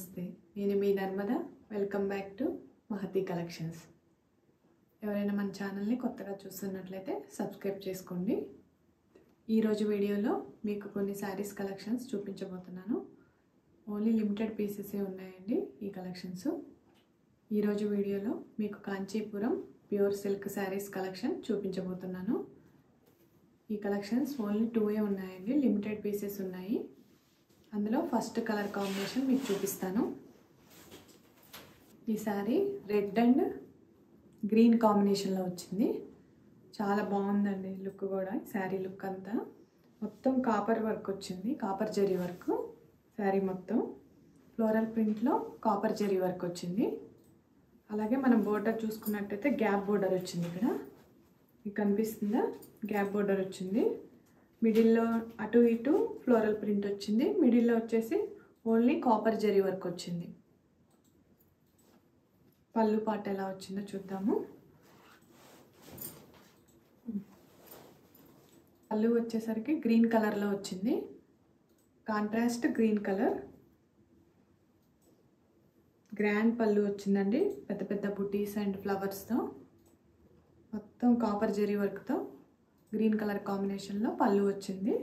నమస్తే నేను మీ Narmada welcome back to Mahathi collections ఎవరైనా మన ఛానల్ని కొత్తగా చూస్తున్నట్లయితే సబ్స్క్రైబ్ చేసుకోండి ఈరోజు వీడియోలో మీకు కొన్ని శారీస్ కలెక్షన్స్ చూపించబోతున్నాను ఓన్లీ లిమిటెడ్ పీసెసే ఉన్నాయండి ఈ కలెక్షన్స్ ఈరోజు వీడియోలో మీకు Kanchipuram pure silk saris collection చూపించబోతున్నాను ఈ కలెక్షన్స్ ఓన్లీ టూ ఏ ఉన్నాయండి లిమిటెడ్ పీసెస్ ఉన్నాయి అందులో ఫస్ట్ కలర్ కాంబినేషన్ మీకు చూపిస్తాను ఈ శారీ రెడ్ అండ్ గ్రీన్ కాంబినేషన్లో వచ్చింది చాలా బాగుందండి లుక్ కూడా శారీ లుక్ అంతా మొత్తం కాపర్ వర్క్ వచ్చింది కాపర్ జరీ వర్క్ శారీ మొత్తం ఫ్లోరల్ ప్రింట్లో కాపర్ జరీ వర్క్ వచ్చింది అలాగే మనం బోర్డర్ చూసుకున్నట్టయితే గ్యాప్ బోర్డర్ వచ్చింది ఇక్కడ మీకు కనిపిస్తుందా గ్యాప్ బోర్డర్ వచ్చింది మిడిల్లో అటు ఇటు ఫ్లోరల్ ప్రింట్ వచ్చింది మిడిల్లో వచ్చేసి ఓన్లీ కాపర్ జరీ వర్క్ వచ్చింది పళ్ళు పాట ఎలా వచ్చిందో చూద్దాము పళ్ళు వచ్చేసరికి గ్రీన్ కలర్లో వచ్చింది కాంట్రాస్ట్ గ్రీన్ కలర్ గ్రాండ్ పళ్ళు వచ్చిందండి పెద్ద పెద్ద బుటీస్ అండ్ ఫ్లవర్స్తో మొత్తం కాపర్ జరీ వర్క్తో గ్రీన్ కలర్ కాంబినేషన్లో పళ్ళు వచ్చింది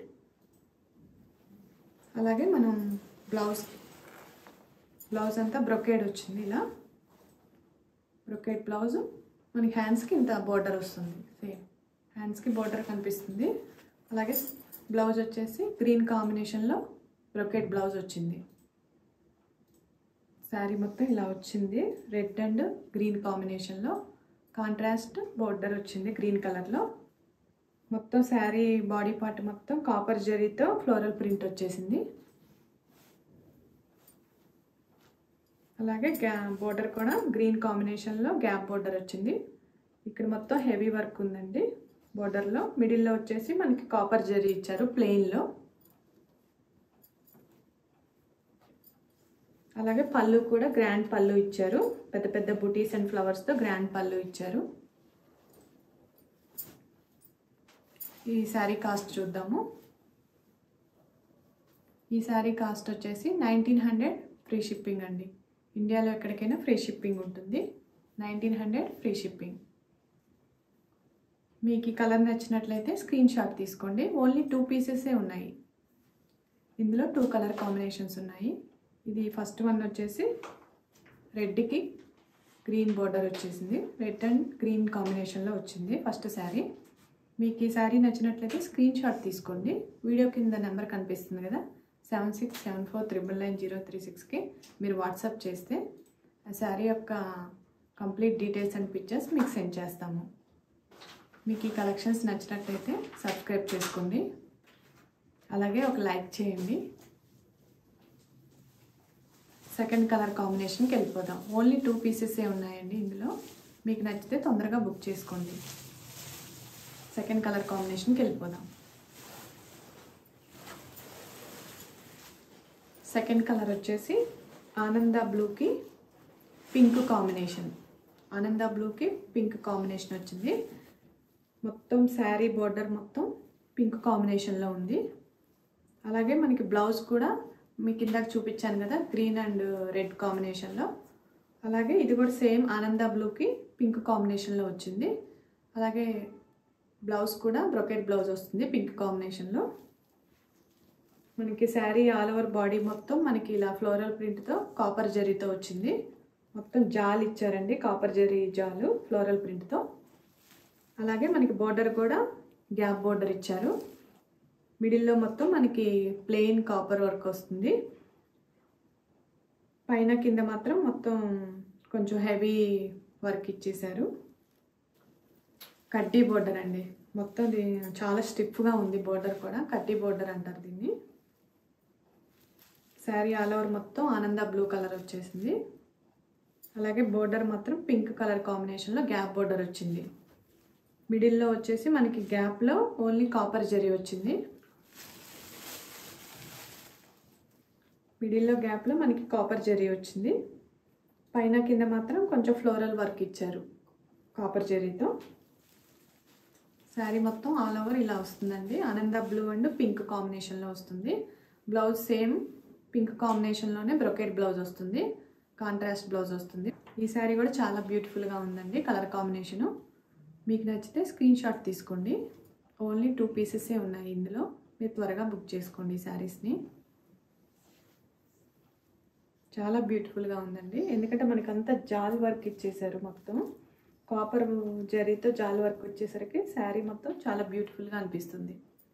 అలాగే మనం బ్లౌజ్ బ్లౌజ్ అంతా బ్రొకేడ్ వచ్చింది ఇలా బ్రొకేడ్ బ్లౌజ్ మనకి హ్యాండ్స్కి ఇంత బార్డర్ వస్తుంది సేమ్ హ్యాండ్స్కి బార్డర్ కనిపిస్తుంది అలాగే బ్లౌజ్ వచ్చేసి గ్రీన్ కాంబినేషన్లో బ్రొకేడ్ బ్లౌజ్ వచ్చింది శారీ మొత్తం ఇలా వచ్చింది రెడ్ అండ్ గ్రీన్ కాంబినేషన్లో కాంట్రాస్ట్ బోర్డర్ వచ్చింది గ్రీన్ కలర్లో మొత్తం శారీ బాడీ పార్ట్ మొత్తం కాపర్ జరీతో ఫ్లోరల్ ప్రింట్ వచ్చేసింది అలాగే గ్యా బోర్డర్ కూడా గ్రీన్ కాంబినేషన్లో గ్యాప్ బోర్డర్ వచ్చింది ఇక్కడ మొత్తం హెవీ వర్క్ ఉందండి బోర్డర్లో మిడిల్లో వచ్చేసి మనకి కాపర్ జరీ ఇచ్చారు ప్లెయిన్లో అలాగే పళ్ళు కూడా గ్రాండ్ పళ్ళు ఇచ్చారు పెద్ద పెద్ద బుటీస్ అండ్ ఫ్లవర్స్తో గ్రాండ్ పళ్ళు ఇచ్చారు ఈ శారీ కాస్ట్ చూద్దాము ఈ శారీ కాస్ట్ వచ్చేసి నైన్టీన్ హండ్రెడ్ ఫ్రీ షిప్పింగ్ అండి ఇండియాలో ఎక్కడికైనా ఫ్రీ షిప్పింగ్ ఉంటుంది నైన్టీన్ హండ్రెడ్ ఫ్రీ షిప్పింగ్ మీకు ఈ కలర్ నచ్చినట్లయితే స్క్రీన్ షాట్ తీసుకోండి ఓన్లీ టూ పీసెసే ఉన్నాయి ఇందులో టూ కలర్ కాంబినేషన్స్ ఉన్నాయి ఇది ఫస్ట్ వన్ వచ్చేసి రెడ్కి గ్రీన్ బార్డర్ వచ్చేసింది రెడ్ అండ్ గ్రీన్ కాంబినేషన్లో వచ్చింది ఫస్ట్ శారీ మీకు ఈ శారీ నచ్చినట్లయితే స్క్రీన్ షాట్ తీసుకోండి వీడియో కింద నెంబర్ కనిపిస్తుంది కదా seven six seven four triple nine zero three సిక్స్కి మీరు వాట్సాప్ చేస్తే ఆ శారీ యొక్క కంప్లీట్ డీటెయిల్స్ అండ్ పిక్చర్స్ మీకు సెండ్ చేస్తాము మీకు ఈ కలెక్షన్స్ నచ్చినట్లయితే సబ్స్క్రైబ్ చేసుకోండి అలాగే ఒక లైక్ చేయండి సెకండ్ కలర్ కాంబినేషన్కి వెళ్ళిపోదాం ఓన్లీ టూ పీసెసే ఉన్నాయండి ఇందులో మీకు నచ్చితే తొందరగా బుక్ చేసుకోండి సెకండ్ కలర్ కాంబినేషన్కి వెళ్ళిపోదాం సెకండ్ కలర్ వచ్చేసి ఆనంద బ్లూకి పింక్ కాంబినేషన్ ఆనంద బ్లూకి పింక్ కాంబినేషన్ వచ్చింది మొత్తం శారీ బార్డర్ మొత్తం పింక్ కాంబినేషన్లో ఉంది అలాగే మనకి బ్లౌజ్ కూడా మీకు ఇందాక చూపించాను కదా గ్రీన్ అండ్ రెడ్ కాంబినేషన్లో అలాగే ఇది కూడా సేమ్ ఆనంద బ్లూకి పింక్ కాంబినేషన్లో వచ్చింది అలాగే బ్లౌజ్ కూడా బ్రొకెట్ బ్లౌజ్ వస్తుంది పింక్ కాంబినేషన్లో మనకి శారీ ఆల్ ఓవర్ బాడీ మొత్తం మనకి ఇలా ఫ్లోరల్ ప్రింట్తో కాపర్ జరీతో వచ్చింది మొత్తం జాల్ ఇచ్చారండి కాపర్ జరీ జాలు ఫ్లోరల్ ప్రింట్తో అలాగే మనకి బోర్డర్ కూడా గ్యాప్ బోర్డర్ ఇచ్చారు మిడిల్లో మొత్తం మనకి ప్లెయిన్ కాపర్ వర్క్ వస్తుంది పైన కింద మాత్రం మొత్తం కొంచెం హెవీ వర్క్ ఇచ్చేసారు కడ్డీ బోర్డర్ అండి మొత్తం దీ- చాలా స్టిఫ్గా ఉంది బోర్డర్ కూడా కడ్డీ బోర్డర్ అంటారు దీన్ని శారీ ఆల్ ఓవర్ మొత్తం ఆనంద బ్లూ కలర్ వచ్చేసింది అలాగే బోర్డర్ మాత్రం పింక్ కలర్ కాంబినేషన్లో గ్యాప్ బోర్డర్ వచ్చింది మిడిల్లో వచ్చేసి మనకి గ్యాప్లో ఓన్లీ కాపర్ జరీ వచ్చింది మిడిల్లో గ్యాప్లో మనకి కాపర్ జరీ వచ్చింది పైన కింద మాత్రం కొంచెం ఫ్లోరల్ వర్క్ ఇచ్చారు కాపర్ జరీతో శారీ మొత్తం ఆల్ ఓవర్ ఇలా వస్తుందండి ఆనంద బ్లూ అండ్ పింక్ కాంబినేషన్లో వస్తుంది బ్లౌజ్ సేమ్ పింక్ కాంబినేషన్లోనే బ్రొకెట్ బ్లౌజ్ వస్తుంది కాంట్రాస్ట్ బ్లౌజ్ వస్తుంది ఈ శారీ కూడా చాలా బ్యూటిఫుల్గా ఉందండి కలర్ కాంబినేషను మీకు నచ్చితే స్క్రీన్ షాట్ తీసుకోండి ఓన్లీ టూ పీసెసే ఉన్నాయి ఇందులో మీరు త్వరగా బుక్ చేసుకోండి ఈ శారీస్ని చాలా బ్యూటిఫుల్గా ఉందండి ఎందుకంటే మనకంతా జాల్ వర్క్ ఇచ్చేసారు మొత్తం కాపర్ జరీతో జాల్ వర్క్ వచ్చేసరికి శారీ మొత్తం చాలా బ్యూటిఫుల్గా అనిపిస్తుంది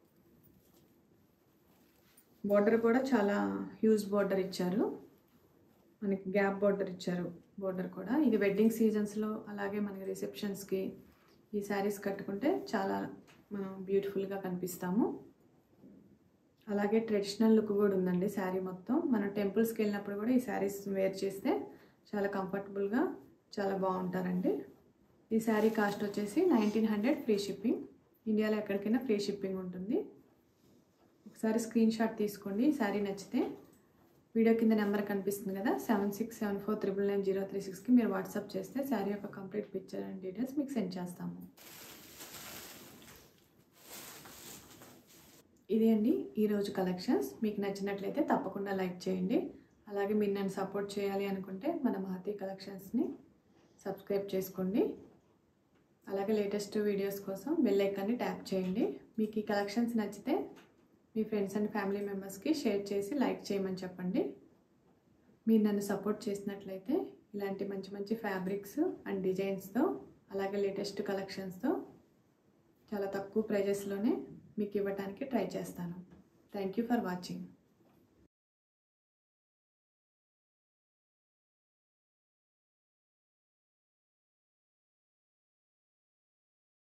బార్డర్ కూడా చాలా హ్యూజ్ బార్డర్ ఇచ్చారు మనకి గ్యాప్ బార్డర్ ఇచ్చారు బార్డర్ కూడా ఇది వెడ్డింగ్ సీజన్స్లో అలాగే మనకి రిసెప్షన్స్కి ఈ శారీస్ కట్టుకుంటే చాలా మనం బ్యూటిఫుల్గా కనిపిస్తాము అలాగే ట్రెడిషనల్ లుక్ కూడా ఉందండి శారీ మొత్తం మనం టెంపుల్స్కి వెళ్ళినప్పుడు కూడా ఈ శారీస్ వేర్ చేస్తే చాలా కంఫర్టబుల్గా చాలా బాగుంటారండి ఈ శారీ కాస్ట్ వచ్చేసి నైన్టీన్ హండ్రెడ్ ఫ్రీ షిప్పింగ్ ఇండియాలో ఎక్కడికైనా ఫ్రీ షిప్పింగ్ ఉంటుంది ఒకసారి స్క్రీన్ షాట్ తీసుకోండి ఈ శారీ నచ్చితే వీడియో కింద నెంబర్ కనిపిస్తుంది కదా seven six seven four triple nine zero three సిక్స్కి మీరు వాట్సాప్ చేస్తే శారీ యొక్క కంప్లీట్ పిక్చర్ అండ్ డీటెయిల్స్ మీకు సెండ్ చేస్తాము ఇది అండి ఈరోజు కలెక్షన్స్ మీకు నచ్చినట్లయితే తప్పకుండా లైక్ చేయండి అలాగే మీరు నన్ను సపోర్ట్ చేయాలి అనుకుంటే మన మహతి కలెక్షన్స్ని సబ్స్క్రైబ్ చేసుకోండి అలాగే లేటెస్ట్ వీడియోస్ కోసం బెల్ ఐకాన్ని ట్యాప్ చేయండి మీకు ఈ కలెక్షన్స్ నచ్చితే మీ ఫ్రెండ్స్ అండ్ ఫ్యామిలీ మెంబర్స్కి షేర్ చేసి లైక్ చేయమని చెప్పండి మీరు నన్ను సపోర్ట్ చేసినట్లయితే ఇలాంటి మంచి మంచి ఫ్యాబ్రిక్స్ అండ్ డిజైన్స్తో అలాగే లేటెస్ట్ కలెక్షన్స్తో చాలా తక్కువ ప్రైజెస్లోనే మీకు ఇవ్వడానికి ట్రై చేస్తాను థ్యాంక్ యూ ఫర్ వాచింగ్